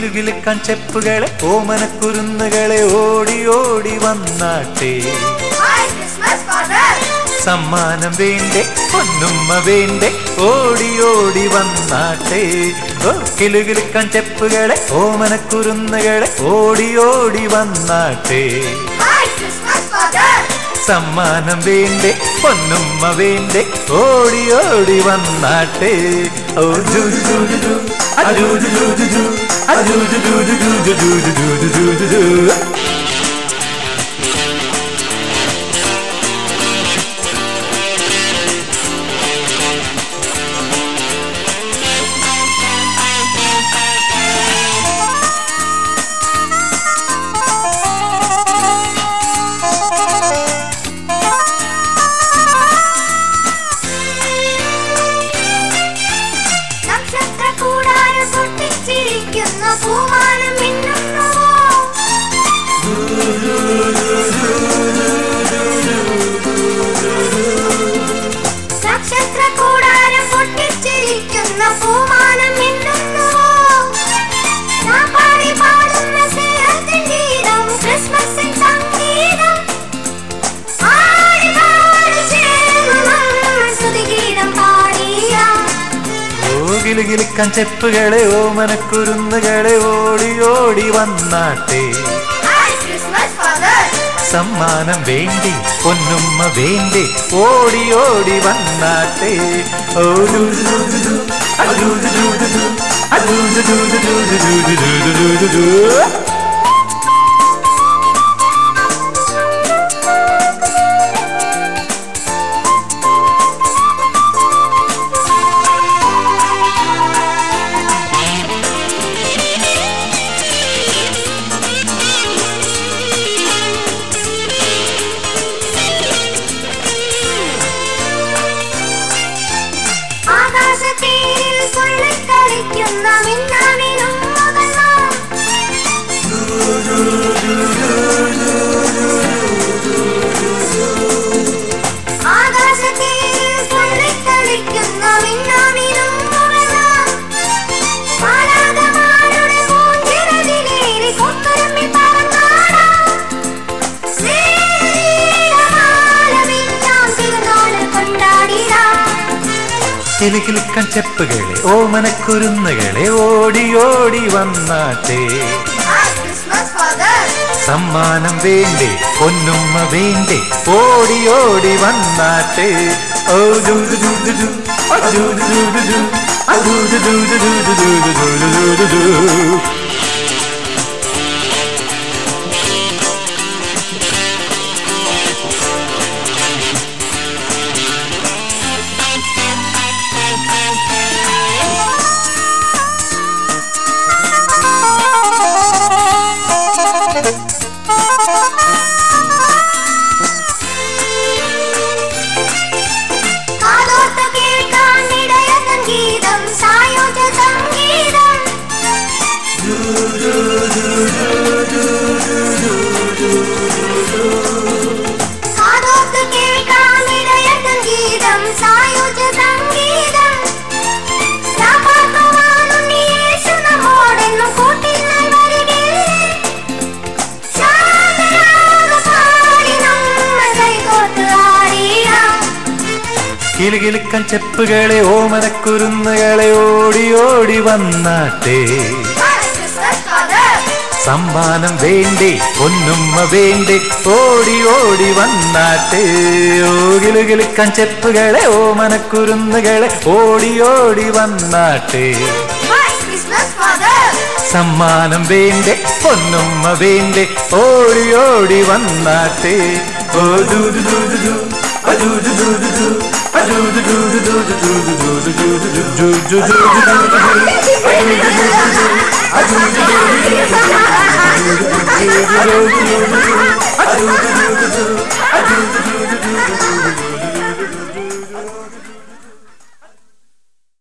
കിലുകിലുക്കാൻ ചെപ്പുകളെ ഓമനക്കുരുന്നുകളെ ഓടി ഓടി വന്നാട്ടെ ഹായ് ക്രിസ്മസ് ഫാദർ സമ്മാനം വേണ്ടേ പൊന്നുമ്മ വേണ്ടേ ഓടി ഓടി വന്നാട്ടെ ഓ കിലുകിലുക്കാൻ ചെപ്പുകളെ ഓമനക്കുരുന്നുകളെ ഓടി ഓടി വന്നാട്ടെ ഹായ് ക്രിസ്മസ് ഫാദർ സമ്മാനം വേണ്ടേ പൊന്നുമ്മ വേണ്ടേ ഓടി ഓടി വന്നാട്ടെ ഓ ജു ജു ജു ജു ജു. ആ ജു ജു ജു ജു ജു. ആ ജു ജു ജു ജു ജു ജു ജു ജു ജു ജു ജു ജു ജു. നക്ഷത്ര കൂടാരം പൊട്ടിച്ചിരിക്കുന്ന പൂമാനം മിന്നുന്നു നക്ഷത്ര കൂടാരം പൊട്ടിച്ചിരിക്കുന്ന പൂമാനം മിന്നുന്നു നാം പാടി പാടുന്ന സ്നേഹത്തിൻ ഗീതം ക്രിസ്മസിൻ സംഗീതം ആടി പാടി ചേർന്നു നമ്മൾ സ്തുതിഗീതം പാടിയാം ഓ കിലുകിലുക്കാൻ ചെപ്പുകളെ ഓമനക്കുരുന്നുകളെ ഓടി ഓടി വന്നാട്ടെ ഹായ് ക്രിസ്മസ് ഫാദർ സമ്മാനം വേണ്ടി പൊന്നുമ്മ വേണ്ടി ഓടി ഓടി വന്നാട്ടെ ഓ ജു ജു ജു ജു ജു. ആ ജു ജു ജു ജു ജു. ആ ജു ജു ജു ജു ജു ജു ജു ജു ജു ജു ജു ജു. ആകാശത്തേരിൽ തുള്ളിക്കളിക്കുന്ന മിന്നാമിനും മുതലാം ആകാശത്തേരിൽ തുള്ളിക്കളിക്കുന്ന മിന്നാമിനും മുതലാം മാലാഖമാരുടെ പൂഞ്ചിറകിലേറി കൊത്തുരുമ്മി പറന്നാടാം സ്നേഹഗീതമാലപിക്കാം തിരുനാൾ കൊണ്ടാടിടാം കിലുകിലുക്കാൻ ചെപ്പുകളെ ഓമനക്കുരുന്നുകളെ ഓടി ഓടി വന്നാട്ടെ ഹായ് ക്രിസ്മസ് ഫാദർ സമ്മാനം വേണ്ടേ പൊന്നുമ്മ വേണ്ടേ ഓടി ഓടി വന്നാട്ടെ ഓ ജു ജു ജു ജു ജു. ആ ജു ജു ജു ജു ജു. ആ ജു ജു ജു ജു ജു ജു ജു ജു ജു ജു ജു ജു. കാതോർത്ത് കേൾക്കാൻ ഇടയ സംഗീതം സായോജ സംഗീതം കാതോർത്ത് കേൾക്കാൻ ഇടയ സംഗീതം സായോജ സംഗീതം രാപ്പാക്കുവാനുണ്ണി യേശു നമ്മോടെന്നും കൂട്ടിനാൽ വരികില്ലേ ശാന്തരാഗ പാടി നമ്മൾ കൈകോർത്ത് ആടിയാം കിലുകിലുക്കാൻ ചെപ്പുകളെ ഓമനക്കുരുന്നുകളെ ഓടി ഓടി വന്നാട്ടെ ഹായ് ക്രിസ്മസ് ഫാദർ സമ്മാനം വേണ്ടേ പൊന്നുമ്മ വേണ്ടേ ഓടി ഓടി വന്നാട്ടെ ഓ കിലുകിലുക്കാൻ ചെപ്പുകളെ ഓമനക്കുരുന്നുകളെ ഓടി ഓടി വന്നാട്ടെ ഹായ് ക്രിസ്മസ് ഫാദർ സമ്മാനം വേണ്ടേ പൊന്നുമ്മ വേണ്ടേ ഓടി ഓടി വന്നാട്ടെ ഓ ദൂ ദൂ ദൂ ദൂ ദൂ. ആ ദൂ ദൂ ദൂ ദൂ ദൂ. ആ ദൂ ദൂ ദൂ ദൂ ദൂ ദൂ ദൂ ദൂ ദൂ ദൂ ദൂ ദൂ ദൂ ദൂ ദൂ ദൂ ദൂ ദൂ. Ha ha ha ha!